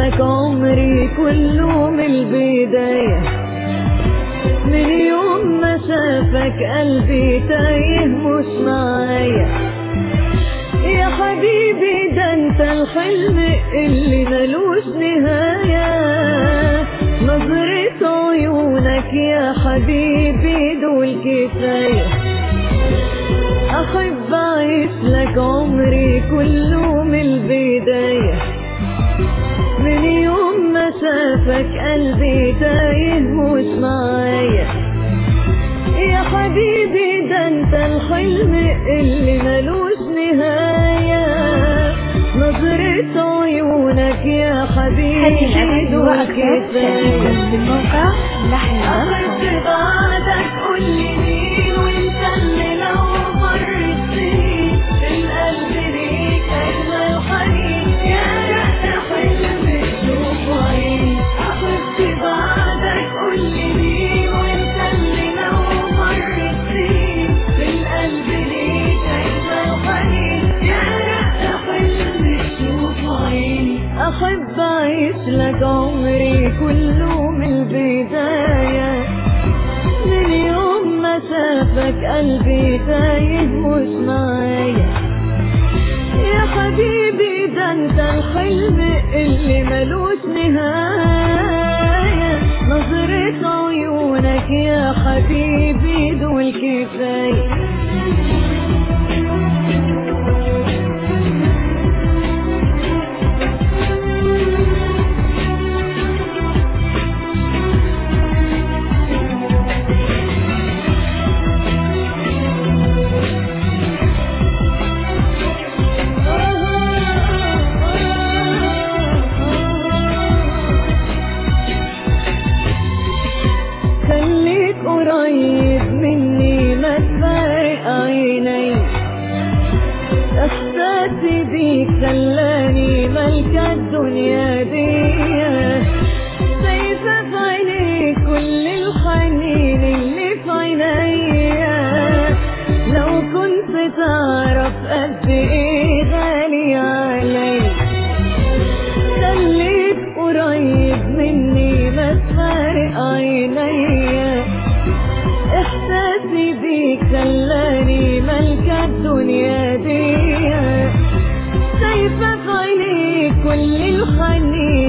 لك عمري كله من البداية من يوم ما شافك قلبي تايه مش معايا يا حبيبي ده انت الحلم اللي ملوش نهاية نظرة عيونك يا حبيبي دول كفاية أحب أعيش لك عمري كله من البداية من يوم ما شافك قلبي تايه مش معايا يا حبيبي ده انت الحلم اللي ملوش نهاية نظرة عيونك يا هذه حبيبي الأغاني دول وأكثر كفاية تأتيكم بالموقع لحن أخذت بعدك كل مين وانت اللي لو مرت سنين القلب ليك أجمل حنين يا رأس حلم تشوف عين أخذت بعدك كل مين وانت اللي لو مرت سنين القلب ليك أجمل حنين يا رأس حلم تشوف عين أحب أعيش لك عمري كله من البداية من يوم ما شافك قلبي تايه مش معايا يا حبيبي ده انت الحلم اللي ملوش نهاية نظرة عيونك يا حبيبي دول كفاية خليك قريب مني ما تفارق عيني احساسي بيك خلاني ملكة الدنيا دي شايفة في عينيك كل الحنين اللي في عينيا لو كنت تعرف قد ايه غالي علي خليك قريب مني ما تفارق عينيا احساسي بيك خلاني ملكة الدنيا دي شايفة في عينيك كل الحنين